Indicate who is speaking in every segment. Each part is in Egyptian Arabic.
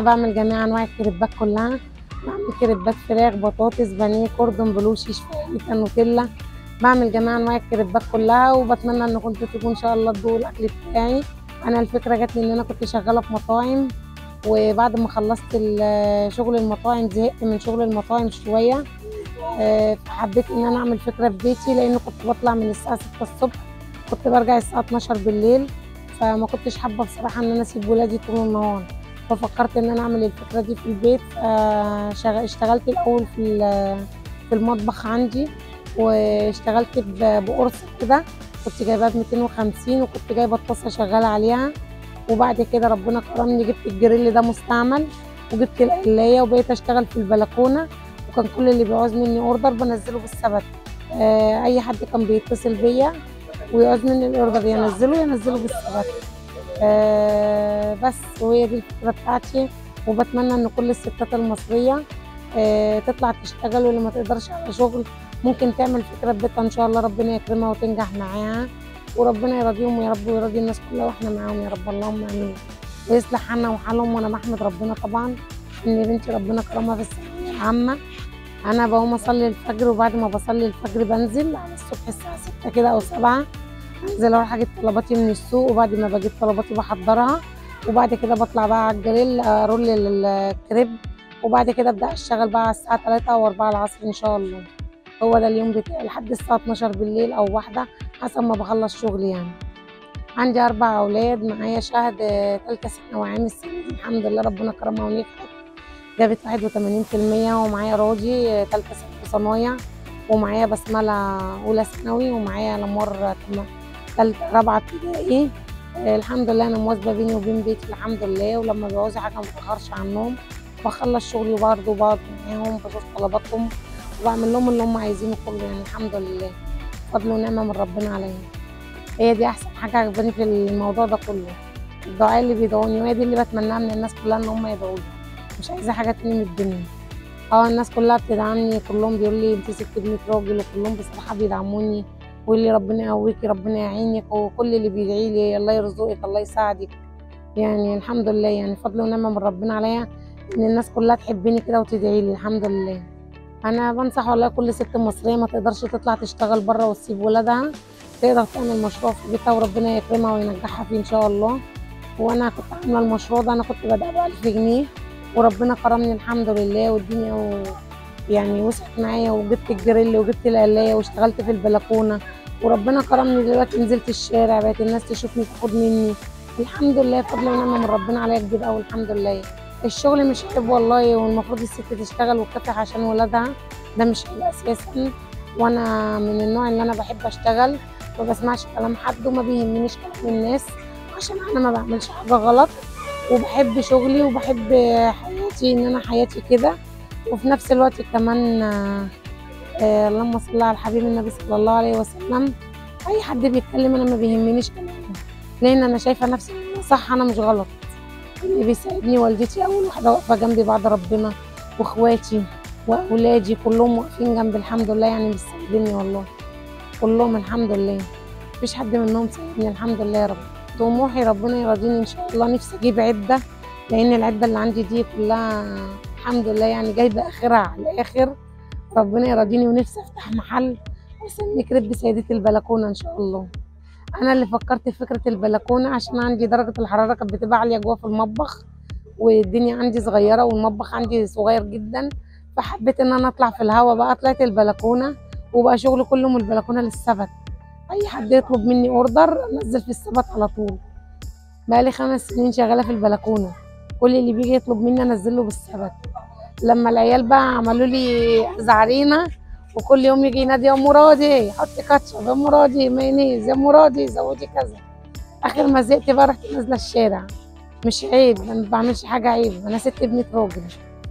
Speaker 1: انا بعمل جميع انواع الكريبات كلها بعمل كريبات فراخ بطاطس بانيه كوردون بلو شيش فاهيتا نوتيلا بعمل جميع انواع الكريبات كلها وبتمنى ان كنتوا تيجوا ان شاء الله تدوقوا الاكل بتاعي انا الفكره جات لي ان انا كنت شغاله في مطاعم وبعد ما خلصت ال- شغل المطاعم زهقت من شغل المطاعم شويه آه، فحبيت ان انا اعمل فكره في بيتي لان كنت بطلع من الساعه 6 الصبح كنت برجع الساعه 12 بالليل فما كنتش حابه بصراحه ان انا اسيب ولادي طول النهار ففكرت ان انا اعمل الفكره دي في البيت آه، شغ- اشتغلت الاول في ال- في المطبخ عندي واشتغلت ب- بقرص كده كنت جايباها ب 250 وكنت جايبه الطاسه شغاله عليها وبعد كده ربنا كرمني جبت الجريل ده مستعمل وجبت القلايه وبقيت اشتغل في البلكونه وكان كل اللي بيعوز مني اوردر بنزله بالسبت آه، اي حد كان بيتصل بيا ويعوز مني الاوردر ينزله ينزله بالسبت آه، بس وهي دي الفكره بتاعتي وبتمنى ان كل الستات المصريه آه، تطلع تشتغل واللي ما تقدرش على شغل ممكن تعمل فكره في بيتها ان شاء الله ربنا يكرمها وتنجح معاها وربنا يرضيهم ويا رب ويرضي الناس كلها واحنا معاهم يا رب اللهم امين ويصلح حالنا وحالهم وانا بحمد ربنا طبعا ان بنتي ربنا كرمها في الثانويه العامه انا بقوم اصلي الفجر وبعد ما بصلي الفجر بنزل على الصبح الساعه 6 كده او 7 انزل اروح اجيب طلباتي من السوق وبعد ما بجيب طلباتي بحضرها وبعد كده بطلع بقى على الجريل ارول الكريب وبعد كده ابدا اشتغل بقى على الساعه 3 او 4 العصر ان شاء الله هو ده اليوم بتاعي لحد الساعه 12 بالليل او واحدة حسب ما بخلص شغلي يعني عندي اربع اولاد معايا شهد آه، تالتة ثانوي عام السنه دي الحمد لله ربنا كرمها ونجحت جابت 81% ومعايا راجي آه، تالتة ثانوي صنايع ومعايا بسملة أولى ثانوي ومعايا لمار تم- تالتة رابعة ابتدائي آه، الحمد لله أنا مواظبة بيني وبين بيتي الحمد لله ولما بيعوزوا حاجة ما بتأخرش عنهم بخلص شغلي برضه بقعد معاهم بشوف طلباتهم وبعمل لهم اللي هم عايزينه كله يعني الحمد لله فضل ونعمة من ربنا عليا هي دي أحسن حاجة عجباني في الموضوع ده كله الدعاء اللي بيدعوني وهي دي اللي بتمناها من الناس كلها إن هم يدعوا لي مش عايزة حاجة تاني من الدنيا اه الناس كلها بتدعمني كلهم بيقولوا لي انت ست ابنك راجل وكلهم بصراحة بيدعموني ويقول لي ربنا يقويكي ربنا يعينك وكل اللي بيدعي لي الله يرزقك الله يساعدك يعني الحمد لله يعني فضل ونعمة من ربنا عليا ان الناس كلها تحبني كده وتدعي لي الحمد لله انا بنصح والله كل ست مصريه ما تقدرش تطلع تشتغل بره وتسيب ولادها تقدر تعمل مشروع في بيتها وربنا يكرمها وينجحها فيه ان شاء الله وانا كنت عامله المشروع ده انا كنت بادئه ب 1000 جنيه وربنا كرمني الحمد لله والدنيا و... يعني وسعت معايا وجبت الجريل وجبت القلايه واشتغلت في البلكونه وربنا كرمني دلوقتي نزلت الشارع بقت الناس تشوفني تاخد مني الحمد لله فضل ونعمه من ربنا عليا كبير قوي الحمد لله الشغل مش عيب والله والمفروض الست تشتغل وتكافح عشان ولادها ده مش عيب اساسا وانا من النوع اللي انا بحب اشتغل ما بسمعش كلام حد وما بيهمنيش كلام الناس عشان انا ما بعملش حاجه غلط وبحب شغلي وبحب حياتي ان انا حياتي كده وفي نفس الوقت كمان آه، آه، اللهم صل على الحبيب النبي صلى الله عليه وسلم اي حد بيتكلم انا ما بيهمنيش كلامه لان انا شايفه نفسي إن أنا صح انا مش غلط اللي بيساعدني والدتي اول واحده واقفه جنبي بعد ربنا واخواتي واولادي كلهم واقفين جنبي الحمد لله يعني مش سايبيني والله كلهم الحمد لله مفيش حد منهم سايبني الحمد لله يا رب طموحي ربنا يرضيني ان شاء الله نفسي اجيب عده لان العده اللي عندي دي كلها الحمد لله يعني جايبه اخرها على الاخر ربنا يرضيني ونفسي افتح محل واسميه كريب سيدة البلكونه ان شاء الله انا اللي فكرت في فكره البلكونه عشان عندي درجه الحراره كانت بتبقى عاليه جوه في المطبخ والدنيا عندي صغيره والمطبخ عندي صغير جدا فحبيت ان انا اطلع في الهوا بقى طلعت البلكونه وبقى شغل كله من البلكونه للسبت اي حد يطلب مني اوردر انزل في السبت على طول بقالي خمس سنين شغاله في البلكونه كل اللي بيجي يطلب مني انزله بالسبت لما العيال بقى عملوا لي زعرينه وكل يوم يجي ينادي يا ام راضي حطي كاتشب يا ام راضي مايونيز يا ام راضي زودي كذا اخر ما زهقت بقى رحت نازله الشارع مش عيب انا ما بعملش حاجه عيب انا ست ابنة راجل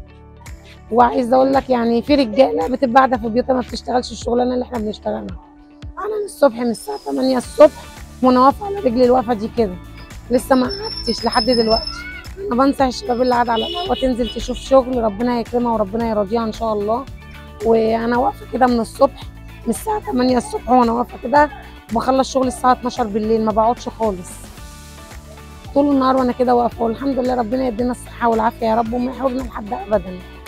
Speaker 1: وعايزه اقول لك يعني في رجاله بتبقى قاعده في بيوتها ما بتشتغلش الشغلانه اللي احنا بنشتغلها انا من الصبح من الساعه 8 الصبح وانا واقفه على رجلي الوقفه دي كده لسه ما قعدتش لحد دلوقتي انا بنصح الشباب اللي قاعد على القهوه تنزل تشوف شغل ربنا يكرمها وربنا يرضيها ان شاء الله وانا واقفه كده من الصبح من الساعه 8 الصبح وانا واقفه كده وبخلص شغل الساعه 12 بالليل ما بقعدش خالص طول النهار وانا كده واقفه والحمد لله ربنا يدينا الصحه والعافيه يا رب وما يحرمنا لحد ابدا